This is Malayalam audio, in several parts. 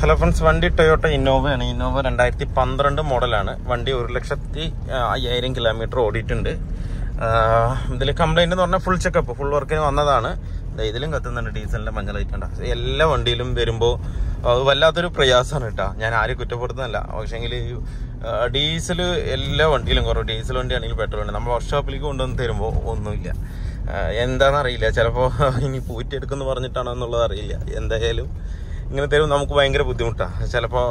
ഹലോ ഫ്രണ്ട്സ് വണ്ടി ടൊയോട്ട ഇന്നോവയാണ് ഇന്നോവ രണ്ടായിരത്തി പന്ത്രണ്ട് മോഡലാണ് വണ്ടി ഒരു ലക്ഷത്തി ആ, അയ്യായിരം കിലോമീറ്റർ ഓടിയിട്ടുണ്ട് ഇതിൽ കംപ്ലൈന്റ് എന്ന് പറഞ്ഞാൽ ഫുൾ ചെക്കപ്പ് ഫുൾ വർക്കിന് വന്നതാണ് ദേ ഇതിലും കത്തുന്നുണ്ട് ഡീസലിന്റെ മഞ്ഞ ലൈറ്റ് ഉണ്ട് എല്ലാ വണ്ടിയിലും വരുമ്പോൾ അത് വല്ലാത്തൊരു പ്രയാസമാണ് കേട്ടോ ഞാൻ ആരും കുറ്റപ്പെടുത്തുന്നില്ല പക്ഷേങ്കിൽ ഡീസൽ എല്ലാ വണ്ടിയിലും കുറവ് ഡീസൽ വണ്ടിയാണെങ്കിൽ പെട്രോൾ വണ്ടി നമ്മൾ വർക്ക്ഷോപ്പിലേക്ക് കൊണ്ടുവന്ന് തരുമ്പോൾ ഒന്നുമില്ല ആ, എന്താണെന്നറിയില്ല ചിലപ്പോൾ ഇനി പൂറ്റിയെടുക്കുമെന്ന് പറഞ്ഞിട്ടാണോ എന്നുള്ളത് അറിയില്ല എന്തായാലും ഇങ്ങനെ തരും നമുക്ക് ഭയങ്കര ബുദ്ധിമുട്ടാണ് ചിലപ്പോൾ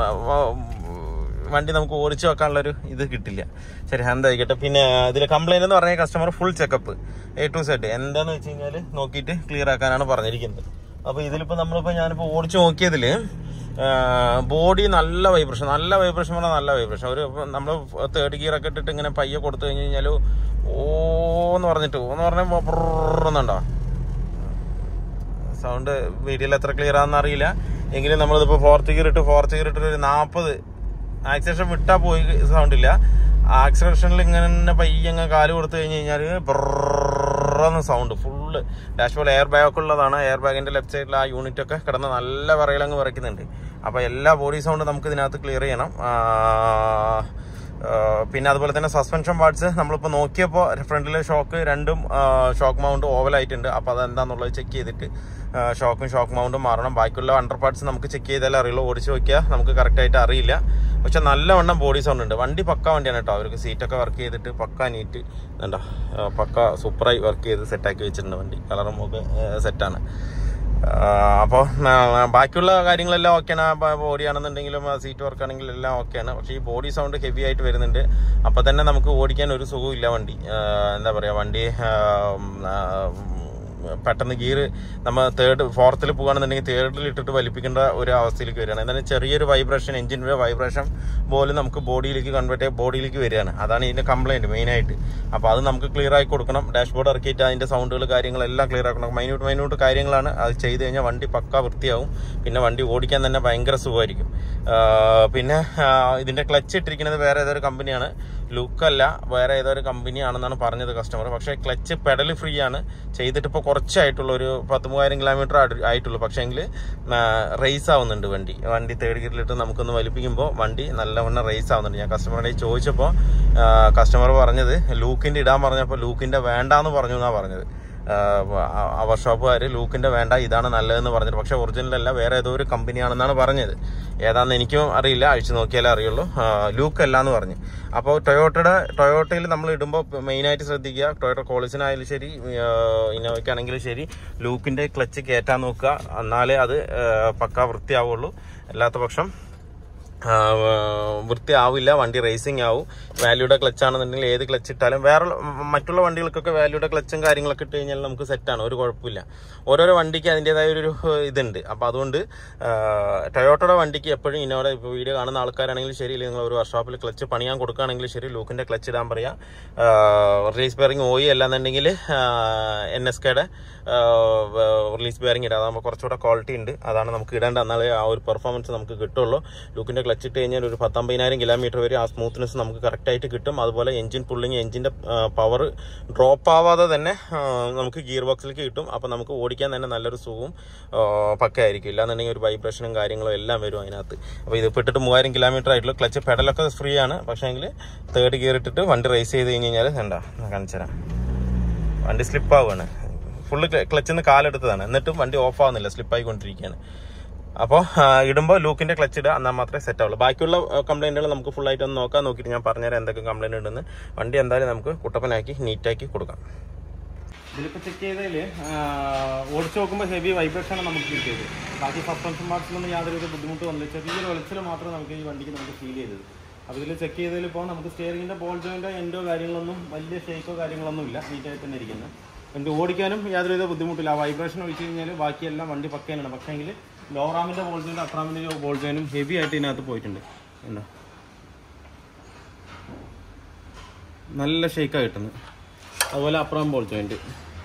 വണ്ടി നമുക്ക് ഓടിച്ചു വെക്കാനുള്ളൊരു ഇത് കിട്ടില്ല ശരി എന്തായിക്കട്ടെ പിന്നെ ഇതിൽ കംപ്ലൈന്റ് എന്ന് പറഞ്ഞാൽ കസ്റ്റമർ ഫുൾ ചെക്കപ്പ് എ ടു സെറ്റ് എന്താന്ന് വെച്ച് കഴിഞ്ഞാൽ നോക്കിയിട്ട് ക്ലിയർ ആക്കാനാണ് പറഞ്ഞിരിക്കുന്നത് അപ്പോൾ ഇതിലിപ്പോൾ നമ്മളിപ്പോൾ ഞാനിപ്പോൾ ഓടിച്ചു നോക്കിയതിൽ ബോഡി നല്ല വൈബ്രേഷൻ നല്ല വൈബ്രേഷൻ പറഞ്ഞാൽ നല്ല വൈബ്രേഷൻ ഒരു നമ്മൾ തേർഡ് ഗിയർ ഒക്കെ ഇട്ടിട്ട് ഇങ്ങനെ പയ്യെ കൊടുത്തു കഴിഞ്ഞ് കഴിഞ്ഞാൽ ഓന്ന് പറഞ്ഞിട്ട് ഓന്ന് പറഞ്ഞാൽ എന്നുണ്ടോ സൗണ്ട് വീഡിയോയിൽ എത്ര ക്ലിയർ ആണെന്ന് അറിയില്ല എങ്കിലും നമ്മളിതിപ്പോൾ ഫോർത്ത് ഗിയർ ഇട്ട് ഫോർത്ത് ഗിയർ ഇട്ടിട്ട് ഒരു നാൽപ്പത് ആക്സിലേഷൻ വിട്ടാ പോയി സൗണ്ട് ഇല്ല ആക്സിലേഷനിൽ ഇങ്ങനെ പയ്യങ്ങ് കാല് കൊടുത്തു കഴിഞ്ഞ് കഴിഞ്ഞാൽ ബ്രന്ന് sound full dashboard air bag ഒക്കെ ഉള്ളതാണ് എയർ ബാഗിന്റെ ലെഫ്റ്റ് സൈഡിൽ ആ യൂണിറ്റ് ഒക്കെ കിടന്ന് നല്ല വിറയിലങ്ങ് വിറയ്ക്കുന്നുണ്ട് അപ്പോൾ എല്ലാ ബോഡി സൗണ്ട് നമുക്ക് ഇതിനകത്ത് ക്ലിയർ ചെയ്യണം ആ, ആ, പിന്നെ അതുപോലെ തന്നെ സസ്പെൻഷൻ പാർട്സ് നമ്മളിപ്പോൾ നോക്കിയപ്പോൾ ഫ്രണ്ടിലെ ഷോക്ക് രണ്ടും ഷോക്ക് മൗണ്ട് ഓവലായിട്ടുണ്ട് അപ്പോൾ അതെന്താന്നുള്ളത് ചെക്ക് ചെയ്തിട്ട് ഷോക്കും ഷോക്ക് മൗണ്ടും മാറണം ബാക്കിയുള്ള അണ്ടർ പാർട്സ് നമുക്ക് ചെക്ക് ചെയ്താലേ അറിയുള്ളൂ ഓടിച്ച് നോക്കിയാൽ നമുക്ക് കറക്റ്റായിട്ട് അറിയില്ല പക്ഷെ നല്ലവണ്ണം ബോഡി സൗണ്ട് ഉണ്ട് വണ്ടി പക്ക വണ്ടിയാണ് കേട്ടോ അവർക്ക് സീറ്റൊക്കെ വർക്ക് ചെയ്തിട്ട് പക്ക നീറ്റ് എന്താ പക്ക സൂപ്പറായി വർക്ക് ചെയ്ത് സെറ്റാക്കി വെച്ചിട്ടുണ്ട് വണ്ടി കളറും ഒക്കെ സെറ്റാണ് അപ്പോൾ ബാക്കിയുള്ള കാര്യങ്ങളെല്ലാം ഓക്കെയാണ് ബോഡി ആണെന്നുണ്ടെങ്കിലും സീറ്റ് വർക്ക് ആണെങ്കിലും എല്ലാം ഓക്കെയാണ് പക്ഷേ ഈ ബോഡി സൗണ്ട് ഹെവി ആയിട്ട് വരുന്നുണ്ട് അപ്പോൾ തന്നെ നമുക്ക് ഓടിക്കാൻ ഒരു സുഖമില്ല വണ്ടി ആ, എന്താ പറയുക വണ്ടി ആ, ആ, പെട്ടെന്ന് ഗിയർ നമ്മൾ തേർഡ് ഫോർത്തിൽ പോകുകയാണെന്നുണ്ടെങ്കിൽ തേർഡിൽ ഇട്ടിട്ട് വലിപ്പിക്കേണ്ട ഒരു അവസ്ഥയിലേക്ക് വരികയാണ് എന്നാലും ചെറിയൊരു വൈബ്രേഷൻ എഞ്ചിൻ്റെ വൈബ്രേഷൻ പോലും നമുക്ക് ബോഡിയിലേക്ക് കൺവേർട്ട് ചെയ്ത് ബോഡിയിലേക്ക് വരികയാണ് അതാണ് ഇതിൻ്റെ കംപ്ലൈൻറ്റ് മെയിനായിട്ട് അപ്പോൾ അത് നമുക്ക് ക്ലിയർ ആയി കൊടുക്കണം ഡാഷ്ബോർഡ് ഇറക്കിയിട്ട് അതിൻ്റെ സൗണ്ടുകൾ കാര്യങ്ങളെല്ലാം ക്ലിയർ ആക്കണം മൈന്യൂട്ട് മൈന്യൂട്ട് കാര്യങ്ങളാണ് അത് ചെയ്ത് കഴിഞ്ഞാൽ വണ്ടി പക്ക വൃത്തിയാവും പിന്നെ വണ്ടി ഓടിക്കാൻ തന്നെ ഭയങ്കര സുഖമായിരിക്കും ആ, പിന്നെ ആ, ഇതിൻ്റെ ക്ലച്ച് ഇട്ടിരിക്കുന്നത് വേറെ ഏതൊരു കമ്പനിയാണ് ലുക്കല്ല വേറെ ഏതൊരു കമ്പനിയാണെന്നാണ് പറഞ്ഞത് കസ്റ്റമർ പക്ഷേ ക്ലച്ച് പെഡൽ ഫ്രീ ആണ് ചെയ്തിട്ട് ഇപ്പോൾ കുറച്ചായിട്ടുള്ള ഒരു പത്ത് മൂവായിരം കിലോമീറ്റർ ആയിട്ടുള്ളൂ പക്ഷേങ്കിൽ റേസ് ആവുന്നുണ്ട് വണ്ടി വണ്ടി തേർഡ് ഗിയറിലിട്ട് നമുക്കൊന്ന് വലിപ്പിക്കുമ്പോൾ വണ്ടി നല്ലവണ്ണം റേസ് ആവുന്നുണ്ട് ഞാൻ കസ്റ്റമറുടെ ചോദിച്ചപ്പോൾ കസ്റ്റമർ പറഞ്ഞത് ലൂക്കിൻ്റെ ഇടാൻ പറഞ്ഞപ്പോൾ ലൂക്കിൻ്റെ വേണ്ടാന്ന് പറഞ്ഞു എന്നാണ് പറഞ്ഞത് ആ വർക്ക്ഷോപ്പുകാർ ലൂക്കിന്റെ വേണ്ട ഇതാണ് നല്ലതെന്ന് പറഞ്ഞിട്ട് പക്ഷെ ഒറിജിനൽ അല്ല വേറെ ഏതോ ഒരു കമ്പനിയാണെന്നാണ് പറഞ്ഞത് ഏതാണെന്ന് എനിക്കും അറിയില്ല അഴിച്ചു നോക്കിയാലേ അറിയുള്ളൂ ലൂക്ക് അല്ല എന്ന് പറഞ്ഞു അപ്പോൾ ടൊയോട്ടയുടെ ടൊയോട്ടയിൽ നമ്മൾ ഇടുമ്പോൾ മെയിനായിട്ട് ശ്രദ്ധിക്കുക ടൊയോട്ട കോളിസിനായാലും ശരി ഇന്നോവയ്ക്കാണെങ്കിലും ശരി ലൂക്കിന്റെ ക്ലച്ച് കയറ്റാൻ നോക്കുക എന്നാലേ അത് ആ, പക്കാ വൃത്തിയാവുള്ളൂ അല്ലാത്ത പക്ഷം ആ, വൃത്തിയാവില്ല വണ്ടി റേസിംഗ് ആവും വാല്യൂടെ ക്ലച്ച് ആണെന്നുണ്ടെങ്കിൽ ഏത് ക്ലച്ച് ഇട്ടാലും വേറെ മറ്റുള്ള വണ്ടികൾക്കൊക്കെ വാല്യൂടെ ക്ലച്ചും കാര്യങ്ങളൊക്കെ ഇട്ട് കഴിഞ്ഞാൽ നമുക്ക് സെറ്റാണ് ഒരു കുഴപ്പമില്ല ഓരോരോ വണ്ടിക്ക് അതിൻ്റെതായ ഒരു ഇതുണ്ട് അപ്പം അതുകൊണ്ട് ആ, ടൊയോട്ടയുടെ വണ്ടിക്ക് എപ്പോഴും ഇന്നോടെ ഇപ്പോൾ വീഡിയോ കാണുന്ന ആൾക്കാരാണെങ്കിലും ശരി അല്ലെങ്കിൽ നിങ്ങൾ ഒരു വർക്ക്ഷോപ്പിൽ ക്ലച്ച് പണിയാൻ കൊടുക്കുകയാണെങ്കിലും ശരി ലൂക്കിൻ്റെ ക്ലച്ച് ഇടാൻ പറയാം റിലീസ് ബെയറിംഗ് ഓയി അല്ലാന്നുണ്ടെങ്കിൽ എൻ എസ് കെയുടെ റിലീസ് ബെയറിംഗ് ഇടാം അതാകുമ്പോൾ കുറച്ചുകൂടെ ക്വാളിറ്റി ഉണ്ട് അതാണ് നമുക്ക് ഇടേണ്ട എന്നാലേ ആ ഒരു പെർഫോമൻസ് നമുക്ക് കിട്ടുള്ളൂ ലൂക്കിൻ്റെ ക്ലച്ച് ഇട്ട് കഴിഞ്ഞാൽ ഒരു പത്തമ്പതിനായിരം കിലോമീറ്റർ വരെ ആ സ്മൂത്ത്നെസ് നമുക്ക് കറക്റ്റായിട്ട് കിട്ടും അതുപോലെ എഞ്ചിൻ പുള്ളിങ് എഞ്ചിൻ്റെ പവർ ഡ്രോപ്പ് ആവാതെ തന്നെ ആ, നമുക്ക് ഗിയർ ബോക്സിലേക്ക് കിട്ടും അപ്പോൾ നമുക്ക് ഓടിക്കാൻ തന്നെ നല്ലൊരു സുഖവും ആ, പക്കയായിരിക്കും ഇല്ലാന്നുണ്ടെങ്കിൽ ഒരു വൈബ്രേഷനും കാര്യങ്ങളും എല്ലാം വരും അതിനകത്ത് അപ്പോൾ ഇത് ഇട്ടിട്ട് മൂവായിരം കിലോമീറ്റർ ആയിട്ടുള്ള ക്ലച്ച് പെഡലൊക്കെ ഫ്രീ ആണ് പക്ഷേങ്കിൽ തേർഡ് ഗിയർ ഇട്ടിട്ട് വണ്ടി റേസ് ചെയ്ത് കഴിഞ്ഞ് കഴിഞ്ഞാൽ എന്താ കാണിച്ചു തരാം വണ്ടി സ്ലിപ്പ് ആവുകയാണ് ഫുള്ള് ക്ലച്ചിൽ നിന്ന് കാലെടുത്തതാണ് എന്നിട്ടും വണ്ടി ഓഫ് ആവുന്നില്ല സ്ലിപ്പ് ആയിക്കൊണ്ടിരിക്കുകയാണ് അപ്പോൾ ഇടുമ്പോൾ ലൂക്കിന്റെ ക്ലച്ച് ഇടുക എന്നാൽ മാത്രമേ സെറ്റ് ആവുള്ളൂ ബാക്കിയുള്ള കംപ്ലൈന്റുകൾ നമുക്ക് full ആയിട്ട് ഒന്ന് നോക്കാൻ നോക്കിയിട്ട് ഞാൻ പറഞ്ഞുതരാം എന്തൊക്കെ കംപ്ലൈന്റ് ഉണ്ടെന്ന് വണ്ടി എന്തായാലും നമുക്ക് കുട്ടപ്പനാക്കി നീറ്റാക്കി കൊടുക്കാം ഇതിലിപ്പോൾ ചെക്ക് ചെയ്തതിൽ ഓടിച്ച് നോക്കുമ്പോൾ ഹെവി വൈബ്രേഷനാണ് നമുക്ക് കിട്ടിയത് ബാക്കി സസ്പെൻഷൻ പാർട്സിലൊന്നും യാതൊരു ബുദ്ധിമുട്ട് വന്നില്ല ചെറിയൊരു വെളിച്ചിൽ മാത്രമേ നമുക്ക് ഈ വണ്ടിക്ക് നമുക്ക് ഫീൽ ചെയ്തത് അപ്പോൾ ഇതിൽ ചെക്ക് ചെയ്തതിൽ ഇപ്പോൾ നമുക്ക് സ്റ്റിയറിംഗിൻ്റെ ബോൾ ജോയിൻ്റോ എൻഡോ കാര്യങ്ങളൊന്നും വലിയ ഷേക്കോ കാര്യങ്ങളൊന്നും ഇല്ല നീറ്റായിട്ട് തന്നെ ഇരിക്കുന്നത് വണ്ടി ഓടിക്കാനും യാതൊരുവിധ ബുദ്ധിമുട്ടില്ല ആ വൈബ്രേഷൻ ഒഴിച്ച് കഴിഞ്ഞാൽ ബാക്കിയെല്ലാം വണ്ടി പക്കേനാണ് പക്ഷേങ്കിൽ ലോറാമിൻ്റെ ബോൾ ജോയിൻ്റ് അത്രാമിൻ്റെ ബോൾ ജോയിനും ഹെവി ആയിട്ട് ഇതിനകത്ത് പോയിട്ടുണ്ട് ഉണ്ടോ നല്ല ഷേക്കാണ് കിട്ടുന്നത് അതുപോലെ അപ്പുറം ബോൾ ജോയിൻറ്റ്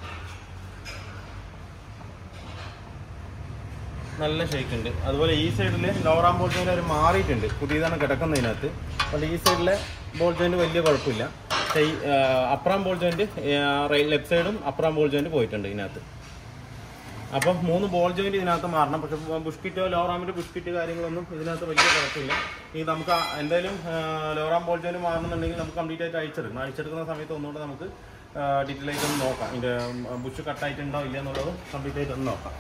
നല്ല ഷേക്ക് ഉണ്ട് അതുപോലെ ഈ സൈഡിൽ ലോവർ ആം ബോൾ ജോയിന്റ് അവർ മാറിയിട്ടുണ്ട് പുതിയതാണ് കിടക്കുന്നതിനകത്ത് അതുകൊണ്ട് ഈ സൈഡിലെ ബോൾ ജോയിന്റ് വലിയ കുഴപ്പമില്ല പക്ഷേ ഈ അപ്പറാം ബോൾ ജോയിന്റ് ലെഫ്റ്റ് സൈഡും അപ്പറാം ബോൾ ജോയിന്റ് പോയിട്ടുണ്ട് ഇതിനകത്ത് അപ്പം മൂന്ന് ബോൾ ജോയിന്റ് ഇതിനകത്ത് മാറണം പക്ഷെ ബുഷ്കിറ്റോ ലോറാമിന്റെ ബുഷ്കിറ്റ് കാര്യങ്ങളൊന്നും ഇതിനകത്ത് വലിയ കുഴപ്പമില്ല ഈ നമുക്ക് ആ- എന്തായാലും ആ, ലോറാം ബോൾ ജോയിന്റ് മാറണമെന്നുണ്ടെങ്കിൽ നമുക്ക് കംപ്ലീറ്റ് ആയിട്ട് അഴിച്ചെടുക്കണം അഴിച്ചെടുക്കുന്ന സമയത്ത് ഒന്നുകൂടെ നമുക്ക് ഡീറ്റെയിൽ ആയിട്ട് ഒന്ന് നോക്കാം ഇതിന്റെ ബുഷ് കട്ടായിട്ടുണ്ടോ ഇല്ല എന്നുള്ളത് കംപ്ലീറ്റ് ആയിട്ട് ഒന്ന് നോക്കാം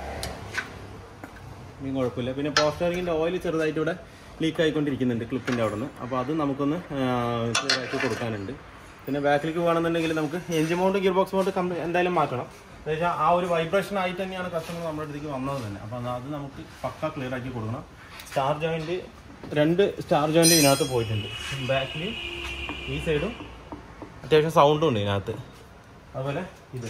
ഇനി കുഴപ്പമില്ല പിന്നെ പോസ്റ്ററിങ്ങിൻ്റെ ഓയിൽ ചെറുതായിട്ട് ഇവിടെ ലീക്ക് ആയിക്കൊണ്ടിരിക്കുന്നുണ്ട് ക്ലിപ്പിൻ്റെ അവിടെ നിന്ന് അപ്പോൾ അത് നമുക്കൊന്ന് ക്ലിയർ ആക്കി കൊടുക്കാനുണ്ട് പിന്നെ ബാക്കിലേക്ക് വേണമെന്നുണ്ടെങ്കിൽ നമുക്ക് engine mount gear box mount കമ്പ എന്തായാലും മാറ്റണം എന്ന് വെച്ചാൽ ആ ഒരു വൈബ്രേഷൻ ആയിട്ട് തന്നെയാണ് കസ്റ്റമർ നമ്മുടെ അടുത്തേക്ക് വന്നത് തന്നെ അപ്പോൾ അത് അത് നമുക്ക് പക്ക ക്ലിയർ ആക്കി കൊടുക്കണം സ്റ്റാർ ജോയിൻറ്റ് രണ്ട് സ്റ്റാർ ജോയിൻറ്റ് ഇതിനകത്ത് പോയിട്ടുണ്ട് ബാക്കിൽ ഈ സൈഡും അത്യാവശ്യം സൗണ്ടും ഉണ്ട് ഇതിനകത്ത് അതുപോലെ ഇത്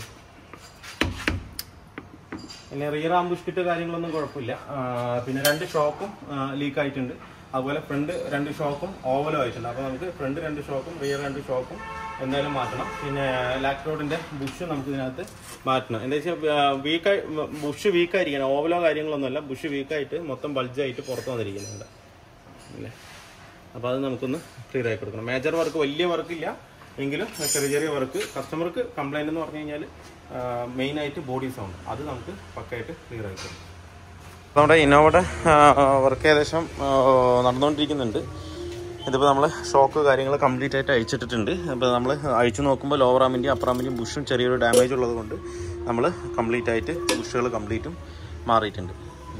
പിന്നെ റിയർ ആം ബുഷ്കിറ്റ് കാര്യങ്ങളൊന്നും കുഴപ്പമില്ല ആ, പിന്നെ രണ്ട് ഷോക്കും ലീക്ക് ആയിട്ടുണ്ട് അതുപോലെ ഫ്രണ്ട് രണ്ട് ഷോക്കും ഓവലും ആയിട്ടുണ്ട് അപ്പോൾ നമുക്ക് ഫ്രണ്ട് രണ്ട് ഷോക്കും റിയർ രണ്ട് ഷോക്കും എന്തായാലും മാറ്റണം പിന്നെ ലാക്ടോഡിന്റെ ബുഷ് നമുക്ക് ഇതിനകത്ത് മാറ്റണം എന്താ വെച്ചാൽ വീക്കായി ബുഷ് വീക്കായിരിക്കണം ഓവലോ കാര്യങ്ങളൊന്നുമല്ല ബുഷ് വീക്കായിട്ട് മൊത്തം ബൾജായിട്ട് പുറത്ത് വന്നിരിക്കുന്നുണ്ട് അല്ലേ അപ്പോൾ അത് നമുക്കൊന്ന് ക്ലിയർ ആക്കി കൊടുക്കണം മേജർ വർക്ക് വലിയ വർക്കില്ല എങ്കിലും ചെറിയ ചെറിയ വർക്ക് കസ്റ്റമർക്ക് കംപ്ലൈന്റ് എന്ന് പറഞ്ഞു കഴിഞ്ഞാൽ മെയിൻ ആയിട്ട് ബോഡി സൗണ്ട് അത് നമുക്ക് പക്കായിട്ട് ക്ലിയർ ആക്കി കൊടുക്കണം നമ്മുടെ ഇന്നോവയുടെ വർക്ക് ഏകദേശം ആ, നടന്നുകൊണ്ടിരിക്കുന്നുണ്ട് ഇതിപ്പോൾ നമ്മൾ ഷോക്ക് കാര്യങ്ങൾ കംപ്ലീറ്റ് ആയിട്ട് അഴിച്ചിട്ടിട്ടുണ്ട് അപ്പോൾ നമ്മൾ അഴിച്ചു നോക്കുമ്പോൾ ലോവർ ആമിൻ്റെയും അപ്പർ ആമിൻ്റെയും ബുഷും ചെറിയൊരു ഡാമേജ് ഉള്ളത് കൊണ്ട് നമ്മൾ കംപ്ലീറ്റ് ആയിട്ട് ബുഷുകൾ കംപ്ലീറ്റും മാറിയിട്ടുണ്ട്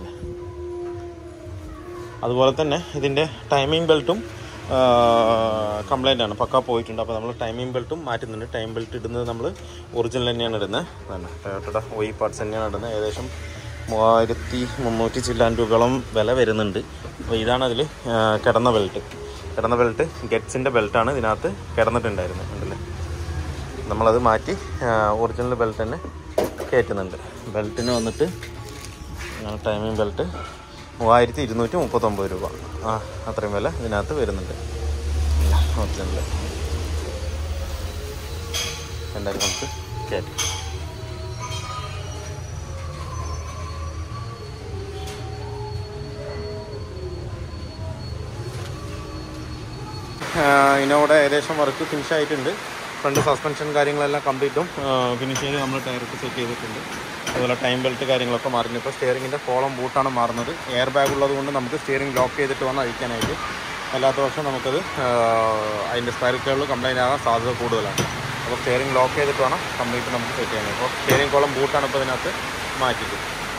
അതുപോലെ തന്നെ ഇതിൻ്റെ ടൈമിംഗ് ബെൽറ്റും കംപ്ലൈൻ്റ് ആണ് പക്ക പോയിട്ടുണ്ട് അപ്പോൾ നമ്മൾ ടൈമിംഗ് ബെൽറ്റും മാറ്റുന്നുണ്ട് ടൈം ബെൽറ്റ് ഇടുന്നത് നമ്മൾ ഒറിജിനൽ തന്നെയാണ് ഇടുന്നത് തന്നെ ടൊയോട്ടയുടെ ഒയി പാർട്സ് തന്നെയാണ് ഇടുന്നത് ഏകദേശം മൂവായിരത്തി മുന്നൂറ്റി ചില്ലാൻ രൂപയോളം വില വരുന്നുണ്ട് അപ്പോൾ ഇതാണ് അതിൽ കിടന്ന ബെൽറ്റ് കിടന്ന ബെൽറ്റ് ഗെറ്റ്സിൻ്റെ ബെൽറ്റാണ് ഇതിനകത്ത് കിടന്നിട്ടുണ്ടായിരുന്നത് ഉണ്ടല്ലേ നമ്മളത് മാറ്റി ഒറിജിനൽ ബെൽറ്റ് തന്നെ കയറ്റുന്നുണ്ട് ബെൽറ്റിന് വന്നിട്ട് ടൈമിംഗ് ബെൽറ്റ് മൂവായിരത്തി ഇരുന്നൂറ്റി മുപ്പത്തൊമ്പത് രൂപ ആ അത്രയും വില ഇതിനകത്ത് വരുന്നുണ്ട് ഒറിജിനൽ എന്തായാലും നമുക്ക് കയറ്റാം ഇന്നോടെ ഏകദേശം വർക്ക് ഫിനിഷ് ആയിട്ടുണ്ട് ഫ്രണ്ട് സസ്പെൻഷൻ കാര്യങ്ങളെല്ലാം കംപ്ലീറ്റും ഫിനിഷ് ചെയ്ത് നമ്മൾ ടയറൊക്കെ സെറ്റ് ചെയ്തിട്ടുണ്ട് അതുപോലെ ടൈം ബെൽറ്റ് കാര്യങ്ങളൊക്കെ മാറുന്നു ഇപ്പോൾ സ്റ്റിയറിങ്ങിൻ്റെ കോളം ബൂട്ടാണ് മാറുന്നത് എയർ ബാഗ് ഉള്ളത് കൊണ്ട് നമുക്ക് സ്റ്റിയറിംഗ് ലോക്ക് ചെയ്തിട്ട് വന്ന് അഴിക്കാനായിട്ട് അല്ലാത്ത പക്ഷം നമുക്കത് ആ, അതിൻ്റെ സ്പൈറിക്കുകളിൽ കംപ്ലൈൻ്റ് ആകാൻ സാധ്യത കൂടുതലാണ് അപ്പോൾ സ്റ്റിയറിംഗ് ലോക്ക് ചെയ്തിട്ട് വേണം കംപ്ലീറ്റ് നമുക്ക് സെറ്റ് ചെയ്യാൻ അപ്പോൾ സ്റ്റിയറിംഗ് കോളം ബൂട്ടാണ് ഇപ്പോൾ ഇതിനകത്ത് മാറ്റിയിട്ട്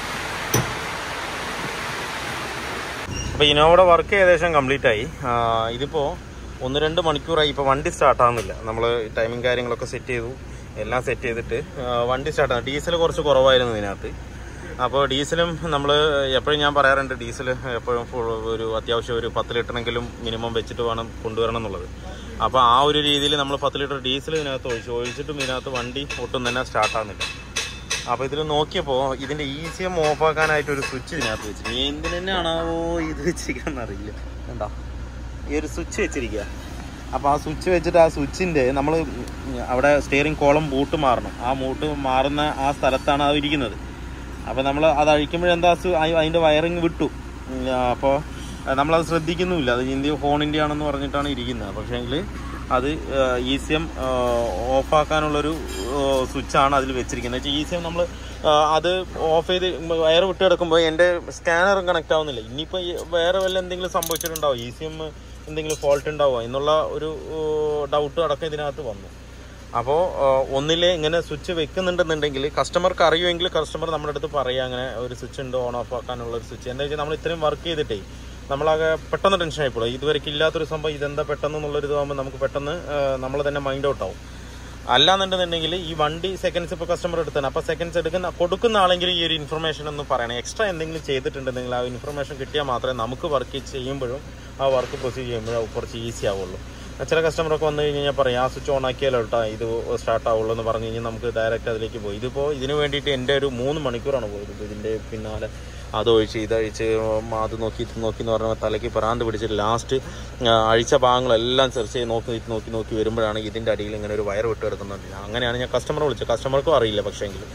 അപ്പോൾ ഇനോവയുടെ വർക്ക് ഏകദേശം കംപ്ലീറ്റ് ആയി ആ, ഇതിപ്പോൾ ഒന്ന് രണ്ട് മണിക്കൂറായി ഇപ്പോൾ വണ്ടി സ്റ്റാർട്ട് ആവുന്നില്ല നമ്മൾ ടൈമിംഗ് കാര്യങ്ങളൊക്കെ സെറ്റ് ചെയ്തു എല്ലാം സെറ്റ് ചെയ്തിട്ട് ആ, വണ്ടി സ്റ്റാർട്ട് ആകും ഡീസൽ കുറച്ച് കുറവായിരുന്നു ഇതിനകത്ത് അപ്പോൾ ഡീസലും നമ്മൾ എപ്പോഴും ഞാൻ പറയാറുണ്ട് ഡീസൽ എപ്പോഴും ഫുൾ ഒരു അത്യാവശ്യം ഒരു പത്ത് ലിറ്ററെങ്കിലും മിനിമം വെച്ചിട്ട് വേണം കൊണ്ടുവരണം എന്നുള്ളത് അപ്പോൾ ആ ഒരു രീതിയിൽ നമ്മൾ പത്ത് ലിറ്റർ ഡീസൽ ഇതിനകത്ത് ഒഴിച്ചു ഒഴിച്ചിട്ടും ഇതിനകത്ത് വണ്ടി ഒട്ടും തന്നെ സ്റ്റാർട്ട് ആകുന്നില്ല അപ്പോൾ ഇതിൽ നോക്കിയപ്പോൾ ഇതിൻ്റെ ഇ സി എം ഓഫ് ആക്കാനായിട്ട് ഒരു സ്വിച്ച് ഇതിനകത്ത് വെച്ചിരിക്കും എന്തിനു തന്നെയാണാവോ ഇത് വെച്ചിരിക്കാന്ന് അറിയില്ല കണ്ടോ ഈ ഒരു സ്വിച്ച് വെച്ചിരിക്കുക അപ്പോൾ ആ സ്വിച്ച് വെച്ചിട്ട് ആ സ്വിച്ചിൻ്റെ നമ്മൾ അവിടെ സ്റ്റിയറിംഗ് കോളം ബൂട്ട് മാറണം ആ ബൂട്ട് മാറുന്ന ആ സ്ഥലത്താണ് അത് ഇരിക്കുന്നത് അപ്പോൾ നമ്മൾ അത് അഴിക്കുമ്പോഴെന്താ സു- അയ്- അതിൻ്റെ വയറിങ് വിട്ടു അപ്പോൾ നമ്മളത് ശ്രദ്ധിക്കുന്നുമില്ല അത് ഇന്ത്യ ഫോണിൻ്റെ ആണെന്ന് പറഞ്ഞിട്ടാണ് ഇരിക്കുന്നത് പക്ഷേങ്കിൽ അത് ഇ സി എം ഓഫാക്കാനുള്ളൊരു സ്വിച്ചാണ് അതിൽ വെച്ചിരിക്കുന്നത് വെച്ചാൽ ഇ സി എം നമ്മൾ അത് ഓഫ് ചെയ്ത് വയർ വിട്ട് കിടക്കുമ്പോൾ എൻ്റെ സ്കാനറും കണക്ട് ആവുന്നില്ല ഇനിയിപ്പോൾ വേറെ വല്ല എന്തെങ്കിലും സംഭവിച്ചിട്ടുണ്ടാവും ഇ സി എം എന്തെങ്കിലും ഫോൾട്ട് ഉണ്ടാവുമോ എന്നുള്ള ഒരു ഡൗട്ട് അടക്കം ഇതിനകത്ത് വന്നു അപ്പോൾ ഒന്നിലെ ഇങ്ങനെ സ്വിച്ച് വെക്കുന്നുണ്ടെന്നുണ്ടെങ്കിൽ കസ്റ്റമർക്ക് അറിയുമെങ്കിൽ കസ്റ്റമർ നമ്മുടെ അടുത്ത് പറയുക അങ്ങനെ ഒരു സ്വിച്ച് ഉണ്ട് ഓൺ ഓഫ് ആക്കാനുള്ള ഒരു സ്വിച്ച് എന്താ വെച്ചാൽ നമ്മൾ ഇത്രയും വർക്ക് ചെയ്തിട്ടേ നമ്മളാകെ പെട്ടെന്ന് ടെൻഷൻ ആയിപ്പോഴും ഇതുവരെയ്ക്ക് ഇല്ലാത്തൊരു സംഭവം ഇതെന്താ പെട്ടെന്ന് എന്നുള്ളൊരു ഇതാകുമ്പോൾ നമുക്ക് പെട്ടെന്ന് നമ്മൾ തന്നെ മൈൻഡ് ഔട്ട് ആവും അല്ലാന്നുണ്ടെന്നുണ്ടെങ്കിൽ ഈ വണ്ടി സെക്കൻഡ്സ് ഇപ്പോൾ കസ്റ്റമർ എടുത്താണ് അപ്പോൾ സെക്കൻഡ്സ് എടുക്കുന്ന കൊടുക്കുന്ന ആളെങ്കിലും ഈ ഒരു ഇൻഫർമേഷൻ ഒന്ന് പറയണം എക്സ്ട്രാ എന്തെങ്കിലും ചെയ്തിട്ടുണ്ടെങ്കിൽ ആ ഇൻഫർമേഷൻ കിട്ടിയാൽ മാത്രമേ നമുക്ക് വർക്ക് ചെയ്യുമ്പോഴും ആ വർക്ക് പ്രൊസീഡ് ചെയ്യുമ്പോഴും കുറച്ച് ഈസി ആവുള്ളൂ ചില കസ്റ്റമറൊക്കെ വന്നു കഴിഞ്ഞാൽ പറയും ആ സ്വിച്ച് ഓൺ ആക്കിയാലോ കേട്ടോ ഇത് സ്റ്റാർട്ട് ആവുള്ളൂ എന്ന് പറഞ്ഞു കഴിഞ്ഞാൽ നമുക്ക് ഡയറക്റ്റ് അതിലേക്ക് പോയി ഇതിപ്പോൾ ഇതിന് വേണ്ടിയിട്ട് എൻ്റെ ഒരു മൂന്ന് മണിക്കൂറാണ് പോയത് ഇപ്പോൾ ഇതിൻ്റെ പിന്നാലെ അതൊഴിച്ച് ഇതഴിച്ച് അത് നോക്കി ഇത് നോക്കി എന്ന് പറഞ്ഞാൽ തലയ്ക്ക് പ്രാന്ത് പിടിച്ചിട്ട് ലാസ്റ്റ് അഴിച്ച ഭാഗങ്ങളെല്ലാം സെർച്ച് ചെയ്ത് നോക്കി നോക്കി നോക്കി വരുമ്പോഴാണ് ഇതിൻ്റെ അടിയിൽ ഇങ്ങനെ ഒരു വയർ വിട്ട് കിടക്കുന്നുണ്ട് അങ്ങനെയാണ് ഞാൻ കസ്റ്റമറെ വിളിച്ചത് കസ്റ്റമർക്കും അറിയില്ല പക്ഷേങ്കിൽ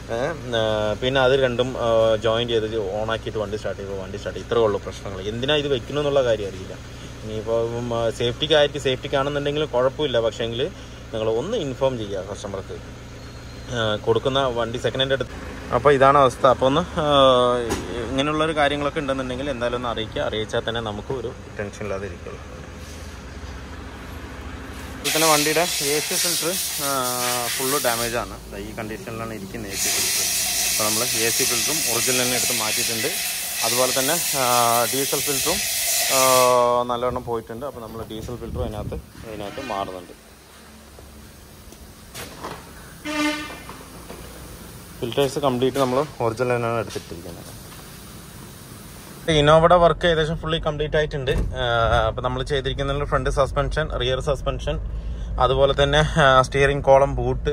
പിന്നെ അത് രണ്ടും ജോയിൻ ചെയ്ത് ഓൺ ആക്കിയിട്ട് വണ്ടി സ്റ്റാർട്ട് ചെയ്യുമ്പോൾ വണ്ടി സ്റ്റാർട്ട് ഇത്രേ ഉള്ളൂ പ്രശ്നങ്ങൾ എന്തിനാ ഇത് വെക്കുന്നു എന്നുള്ള കാര്യം അറിയില്ല ഇനിയിപ്പോൾ സേഫ്റ്റിക്കായിട്ട് സേഫ്റ്റിക്കാണെന്നുണ്ടെങ്കിൽ കുഴപ്പമില്ല പക്ഷേങ്കിൽ നിങ്ങൾ ഒന്ന് ഇൻഫോം ചെയ്യുക കസ്റ്റമർക്ക് കൊടുക്കുന്ന വണ്ടി സെക്കൻഡ് ഹാൻഡ് എടുത്ത് അപ്പോൾ ഇതാണ് അവസ്ഥ അപ്പോൾ ഒന്ന് ആ, ഇങ്ങനെയുള്ളൊരു കാര്യങ്ങളൊക്കെ ഉണ്ടെന്നുണ്ടെങ്കിൽ എന്തായാലും ഒന്ന് അറിയിക്കുക അറിയിച്ചാൽ തന്നെ നമുക്ക് ഒരു ടെൻഷൻ ഇല്ലാതെ ഇരിക്കുള്ളൂ ഇപ്പോൾ തന്നെ വണ്ടിയുടെ A C filter full damage ആണ് ദാ ഈ കണ്ടീഷനിലാണ് ഇരിക്കുന്നത് എ സി ഫിൽറ്റർ അപ്പോൾ നമ്മൾ എ സി ഫിൽറ്ററും ഒറിജിനൽ തന്നെ എടുത്ത് മാറ്റിയിട്ടുണ്ട് അതുപോലെ തന്നെ ആ, ഡീസൽ ഫിൽറ്ററും ആ, നല്ലവണ്ണം പോയിട്ടുണ്ട് അപ്പോൾ നമ്മൾ ഡീസൽ ഫിൽറ്ററും അതിനകത്ത് അതിനകത്ത് മാറുന്നുണ്ട് ഫിൽറ്റേഴ്സ് കംപ്ലീറ്റ് നമ്മൾ ഒറിജിനൽ തന്നെയാണ് എടുത്തിട്ടിരിക്കുന്നത് ഇന്നോവയുടെ വർക്ക് ഏകദേശം ഫുള്ളി കംപ്ലീറ്റ് ആയിട്ടുണ്ട് അപ്പോൾ നമ്മൾ ചെയ്തിരിക്കുന്നതിൽ ഫ്രണ്ട് സസ്പെൻഷൻ റിയർ സസ്പെൻഷൻ അതുപോലെ തന്നെ steering column boot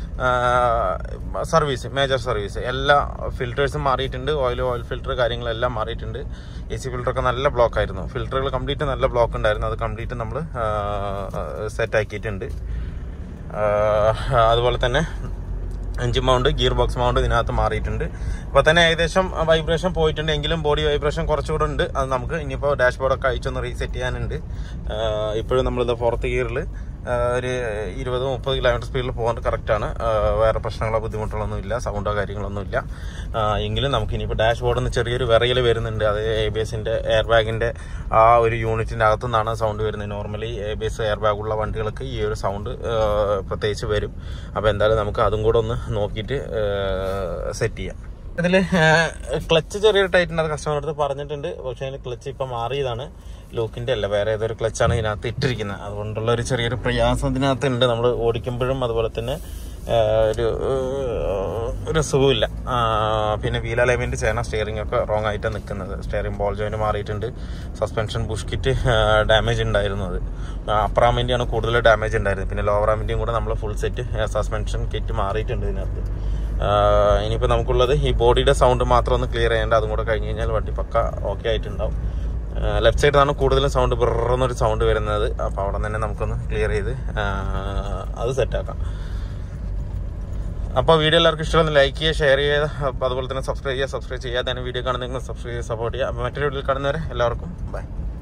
service major service എല്ലാ ഫിൽറ്റേഴ്സും മാറിയിട്ടുണ്ട് ഓയിൽ ഓയിൽ ഫിൽറ്റർ കാര്യങ്ങളെല്ലാം മാറിയിട്ടുണ്ട് എ സി ഫിൽറ്ററൊക്കെ നല്ല ബ്ലോക്ക് ആയിരുന്നു ഫിൽറ്ററുകൾ കംപ്ലീറ്റ് നല്ല ബ്ലോക്ക് ഉണ്ടായിരുന്നു അത് കംപ്ലീറ്റ് നമ്മൾ സെറ്റ് ആക്കിയിട്ടുണ്ട് അതുപോലെ തന്നെ engine mount gear box mount ഇതിനകത്ത് മാറിയിട്ടുണ്ട് അപ്പോൾ തന്നെ ഏകദേശം വൈബ്രേഷൻ പോയിട്ടുണ്ട് എങ്കിലും ബോഡി വൈബ്രേഷൻ കുറച്ചുകൂടെ ഉണ്ട് അത് നമുക്ക് ഇനിയിപ്പോൾ ഡാഷ്ബോർഡൊക്കെ അയച്ചൊന്ന് റീസെറ്റ് ചെയ്യാനുണ്ട് ഇപ്പോഴും നമ്മളിത് ഫോർത്ത് ഗിയറിൽ ഒരു ഇരുപത് മുപ്പത് കിലോമീറ്റർ സ്പീഡിൽ പോകാൻ കറക്റ്റാണ് വേറെ പ്രശ്നങ്ങളോ ബുദ്ധിമുട്ടുകളൊന്നും ഇല്ല സൗണ്ടോ കാര്യങ്ങളൊന്നും ഇല്ല ആ, എങ്കിലും നമുക്ക് ഇനിയിപ്പോൾ ഡാഷ്ബോർഡിൽ നിന്ന് ചെറിയൊരു വിറയൽ വരുന്നുണ്ട് അത് എ ബി എസിൻ്റെ എയർ ബാഗിൻ്റെ ആ ഒരു യൂണിറ്റിൻ്റെ അകത്തു നിന്നാണ് സൗണ്ട് വരുന്നത് normally A B S air ബാഗുള്ള വണ്ടികൾക്ക് ഈ ഒരു സൗണ്ട് പ്രത്യേകിച്ച് വരും അപ്പോൾ എന്തായാലും നമുക്ക് അതും കൂടെ ഒന്ന് നോക്കിയിട്ട് സെറ്റ് ചെയ്യാം ഇതിൽ ക്ലച്ച് ചെറിയൊരു ടൈറ്റിന് അത് കസ്റ്റമർ അടുത്ത് പറഞ്ഞിട്ടുണ്ട് പക്ഷേ അതിന് ക്ലച്ച് ഇപ്പം മാറിയതാണ് ലൂക്കിൻ്റെ അല്ല വേറെ ഏതൊരു ക്ലച്ചാണ് ഇതിനകത്ത് ഇട്ടിരിക്കുന്നത് അതുകൊണ്ടുള്ള ഒരു ചെറിയൊരു പ്രയാസം ഇതിനകത്ത് ഉണ്ട് നമ്മൾ ഓടിക്കുമ്പോഴും അതുപോലെ തന്നെ ആ, ഒരു ഒരു സുഖമില്ല ആ, പിന്നെ വീൽ അലൈൻമെന്റ് ചെയ്യണം സ്റ്റിയറിംഗ് ഒക്കെ റോങ് ആയിട്ട് നിൽക്കുന്നത് സ്റ്റിയറിംഗ് ബോൾ ജോയിന്റ് മാറിയിട്ടുണ്ട് സസ്പെൻഷൻ ബുഷ് കിറ്റ് ഡാമേജ് ഉണ്ടായിരുന്നു അത് അപ്പറാമിൻ്റെയാണ് കൂടുതൽ ഡാമേജ് ഉണ്ടായിരുന്നത് പിന്നെ ലോവർ ആമിൻ്റെയും കൂടെ നമ്മൾ ഫുൾ സെറ്റ് സസ്പെൻഷൻ കിറ്റ് മാറിയിട്ടുണ്ട് ഇതിനകത്ത് ആഹ് ഇനിയിപ്പോൾ നമുക്കുള്ളത് ഈ ബോഡിയുടെ സൗണ്ട് മാത്രം ഒന്ന് ക്ലിയർ ചെയ്യേണ്ട അതും കൂടെ കഴിഞ്ഞ് കഴിഞ്ഞാൽ വണ്ടി പക്ക ഓക്കെ ആയിട്ടുണ്ടാവും ലെഫ്റ്റ് സൈഡിലാണ് കൂടുതലും സൗണ്ട് ബിറന്നൊരു സൗണ്ട് വരുന്നത് അപ്പോൾ അവിടെ തന്നെ നമുക്കൊന്ന് ക്ലിയർ ചെയ്ത് ആഹ് അത് സെറ്റാക്കാം അപ്പോൾ വീഡിയോ എല്ലാവർക്കും ഇഷ്ടമെന്ന് ലൈക്ക് ചെയ്യുക ഷെയർ ചെയ്യുക അപ്പോൾ അതുപോലെ തന്നെ സബ്സ്ക്രൈബ് ചെയ്യുക സബ്സ്ക്രൈബ് ചെയ്യാതെ തന്നെ വീഡിയോ കാണുന്നെങ്കിൽ സബ്സ്ക്രൈബ് ചെയ്ത് സപ്പോർട്ട് ചെയ്യുക അപ്പോൾ മറ്റൊരു വീഡിയോയിൽ കാണുന്നവരെ എല്ലാവർക്കും ബൈ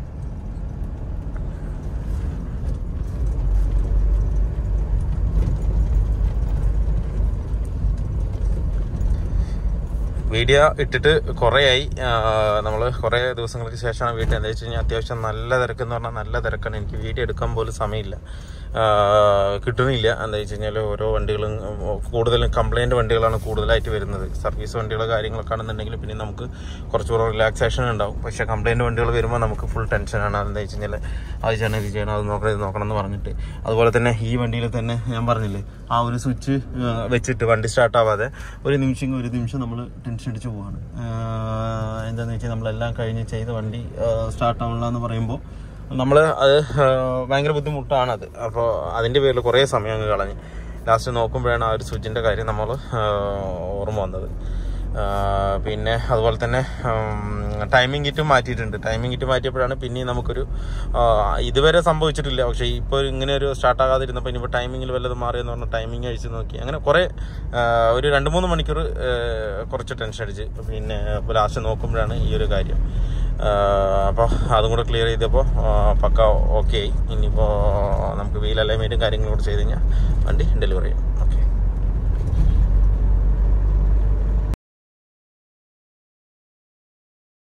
വീഡിയോ ഇട്ടിട്ട് കുറേയായി നമ്മൾ കുറേ ദിവസങ്ങൾക്ക് ശേഷമാണ് വീട്ടിൽ എന്താ വെച്ച് കഴിഞ്ഞാൽ അത്യാവശ്യം നല്ല തിരക്കെന്ന് പറഞ്ഞാൽ നല്ല തിരക്കാണ് എനിക്ക് വീഡിയോ എടുക്കാൻ പോലും സമയമില്ല ആ, കിട്ടുന്നില്ല എന്താ വെച്ച് കഴിഞ്ഞാൽ ഓരോ വണ്ടികളും ഉം, കൂടുതലും കംപ്ലൈൻറ്റ് വണ്ടികളാണ് കൂടുതലായിട്ട് വരുന്നത് സർവീസ് വണ്ടികൾ കാര്യങ്ങളൊക്കെ ആണെന്നുണ്ടെങ്കിൽ പിന്നെ നമുക്ക് കുറച്ചുകൂടെ റിലാക്സേഷൻ ഉണ്ടാവും പക്ഷേ കംപ്ലൈൻറ്റ് വണ്ടികൾ വരുമ്പോൾ നമുക്ക് ഫുൾ ടെൻഷനാണ് എന്താ വെച്ച് കഴിഞ്ഞാൽ അത് ചെയ്യണം ഇത് ചെയ്യണം അത് നോക്കണം ഇത് നോക്കണം എന്ന് പറഞ്ഞിട്ട് അതുപോലെ തന്നെ ഈ വണ്ടിയിൽ തന്നെ ഞാൻ പറഞ്ഞില്ലേ ആ ഒരു സ്വിച്ച് വെച്ചിട്ട് വണ്ടി സ്റ്റാർട്ട് ആവാതെ ഒരു നിമിഷം ഒരു നിമിഷം നമ്മൾ ടെൻഷൻ അടിച്ച് പോവാണ് ആഹ് എന്താന്ന് വെച്ചാൽ നമ്മളെല്ലാം കഴിഞ്ഞ് ചെയ്ത് വണ്ടി സ്റ്റാർട്ട് ആവണില്ല എന്ന് പറയുമ്പോൾ നമ്മൾ അത് ആഹ് ഭയങ്കര ബുദ്ധിമുട്ടാണത് അപ്പോൾ അതിൻ്റെ പേരിൽ കുറേ സമയം അങ്ങ് കളഞ്ഞ് ലാസ്റ്റ് നോക്കുമ്പോഴാണ് ആ ഒരു സ്വിച്ചിൻ്റെ കാര്യം നമ്മൾ ഓർമ്മ വന്നത് ആഹ് പിന്നെ അതുപോലെ തന്നെ ടൈമിംഗ് കിറ്റ് മാറ്റിയിട്ടുണ്ട് ടൈമിംഗ് കിറ്റ് മാറ്റിയപ്പോഴാണ് പിന്നെയും നമുക്കൊരു ആഹ് ഇതുവരെ സംഭവിച്ചിട്ടില്ല പക്ഷേ ഇപ്പോൾ ഇങ്ങനെ ഒരു സ്റ്റാർട്ട് ആകാതിരുന്നപ്പോൾ ഇനിയിപ്പോൾ ടൈമിങ്ങിൽ വല്ലതും മാറിയെന്ന് പറഞ്ഞാൽ ടൈമിംഗ് അഴിച്ച് നോക്കി അങ്ങനെ കുറേ ആഹ് ഒരു രണ്ട് മൂന്ന് മണിക്കൂർ ആഹ് കുറച്ച് ടെൻഷൻ അടിച്ച് പിന്നെ ഇപ്പോൾ ലാസ്റ്റ് നോക്കുമ്പോഴാണ് ഈ ഒരു കാര്യം അപ്പോൾ അതും കൂടെ ക്ലിയർ ചെയ്തപ്പോൾ പക്ക ഓക്കെ ആയി ഇനിയിപ്പോൾ നമുക്ക് വീൽ അലൈൻമെൻറ്റും കാര്യങ്ങളും കൂടെ ചെയ്ത് കഴിഞ്ഞാൽ വണ്ടി ഡെലിവറി ചെയ്യും ഓക്കെ